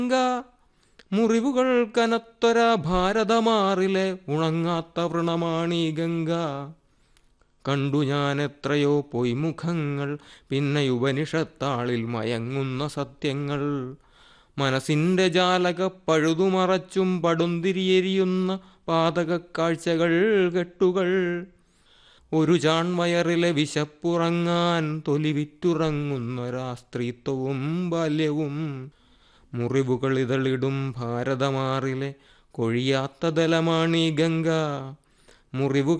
ഗംഗ മുറിവുകൾ കനത്തൊര ഭാരതമാറിലെ ഉണങ്ങാത്ത വൃണമാണീ ഗംഗ കണ്ടു ഞാൻ എത്രയോ പൊയ്മുഖങ്ങൾ പിന്നെ ഉപനിഷത്താളിൽ മയങ്ങുന്ന സത്യങ്ങൾ മനസ്സിൻ്റെ ജാലക പഴുതുമറച്ചും പടുന്തിരിയെരിയുന്ന പാതക കാഴ്ചകൾ കെട്ടുകൾ ഒരു ചാൺവയറിലെ വിശപ്പുറങ്ങാൻ തൊലിവിറ്റുറങ്ങുന്നൊരാ സ്ത്രീത്വവും ബാല്യവും മുറിവുകൾ ഇതളിടും ഭാരതമാറിലെ കൊഴിയാത്ത ദലമാണീ ഗംഗ മുറിവുകൾ